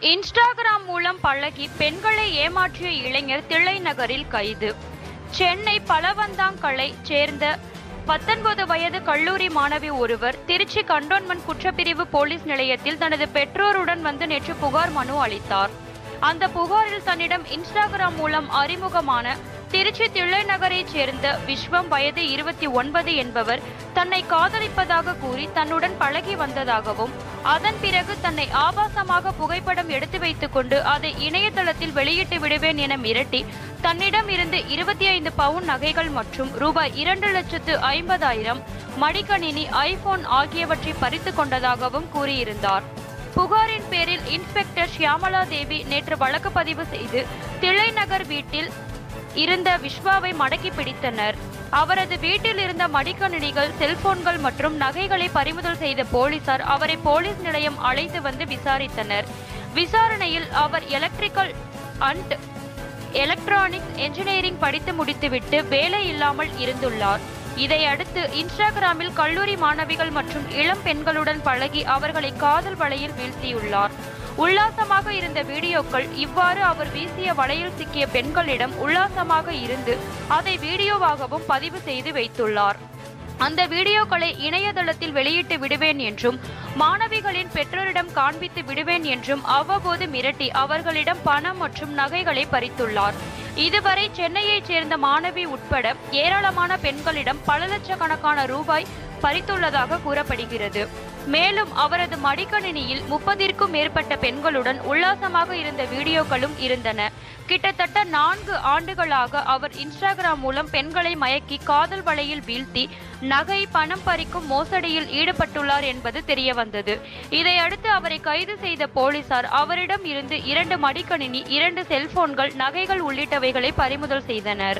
Instagram மூலம் பழகி பெண்களை ஏமாற்றிய இளைஞர் தில்லை நகரில் கைது சென்னை பலவந்தாங்கலை சேர்ந்த பத்தொன்பது வயது கல்லூரி மாணவி ஒருவர் திருச்சி கண்டோன்மெண்ட் குற்றப்பிரிவு போலீஸ் நிலையத்தில் தனது பெற்றோருடன் வந்து நேற்று புகார் மனு அளித்தார் அந்த புகாரில் தன்னிடம் இன்ஸ்டாகிராம் மூலம் அறிமுகமான திருச்சி தில்லை நகரைச் சேர்ந்த விஸ்வம் வயது இருபத்தி ஒன்பது என்பவர் தன்னை காதலிப்பதாக கூறி தன்னுடன் பழகி வந்ததாகவும் அதன் பிறகு தன்னை ஆபாசமாக புகைப்படம் எடுத்து வைத்துக்கொண்டு அதை இணையதளத்தில் வெளியிட்டு விடுவேன் என மிரட்டி தன்னிடம் இருந்து இருபத்தி ஐந்து பவுன் நகைகள் மற்றும் ரூபாய் இரண்டு லட்சத்து ஐம்பதாயிரம் மடிக்கணினி ஐபோன் ஆகியவற்றை பறித்து கொண்டதாகவும் கூறியிருந்தார் புகாரின் பேரில் இன்ஸ்பெக்டர் ஷியாமலா தேவி நேற்று வழக்கு பதிவு செய்து தில்லை நகர் வீட்டில் இருந்த விஸ்வாவை மடக்கி பிடித்தனர் அவரது வீட்டில் இருந்த மடிக்கணினிகள் செல்போன்கள் மற்றும் நகைகளை பறிமுதல் செய்த போலீசார் அவரை போலீஸ் நிலையம் அழைத்து வந்து விசாரித்தனர் விசாரணையில் அவர் எலக்ட்ரிக்கல் அண்ட் எலக்ட்ரானிக்ஸ் என்ஜினியரிங் படித்து முடித்துவிட்டு வேலை இல்லாமல் இருந்துள்ளார் இதையடுத்து இன்ஸ்டாகிராமில் கல்லூரி மாணவிகள் மற்றும் இளம் பெண்களுடன் பழகி அவர்களை காதல் வலையில் வீழ்த்தியுள்ளார் உல்லாசமாக இருந்த வீடியோக்கள் இவ்வாறு அவர் வீசிய வலையில் சிக்கிய பெண்களிடம் உல்லாசமாக இருந்து அதை வீடியோவாகவும் பதிவு செய்து வைத்துள்ளார் அந்த வீடியோக்களை இணையதளத்தில் வெளியிட்டு விடுவேன் என்றும் மாணவிகளின் பெற்றோரிடம் காண்பித்து விடுவேன் என்றும் அவ்வப்போது மிரட்டி அவர்களிடம் பணம் மற்றும் நகைகளை பறித்துள்ளார் இதுவரை சென்னையைச் சேர்ந்த மாணவி உட்பட ஏராளமான பெண்களிடம் பல லட்சக்கணக்கான ரூபாய் பறித்துள்ளதாக கூறப்படுகிறது மேலும் அவரது மடிக்கணினியில் முப்பதிற்கும் மேற்பட்ட பெண்களுடன் உல்லாசமாக இருந்த வீடியோக்களும் இருந்தன கிட்டத்தட்ட நான்கு ஆண்டுகளாக அவர் இன்ஸ்டாகிராம் மூலம் பெண்களை மயக்கி காதல் வலையில் வீழ்த்தி நகை பணம் பறிக்கும் மோசடியில் ஈடுபட்டுள்ளார் என்பது தெரியவந்தது இதையடுத்து அவரை கைது செய்த போலீசார் அவரிடம் இருந்து இரண்டு மடிக்கணினி இரண்டு செல்போன்கள் நகைகள் உள்ளிட்டவைகளை பறிமுதல் செய்தனர்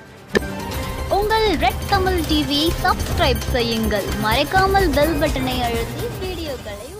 உங்கள் ரெட் கமல் டிவியை சப்ஸ்கிரைப் செய்யுங்கள் மறக்காமல் பெல் பட்டனை அழுத்தி வீடியோக்களை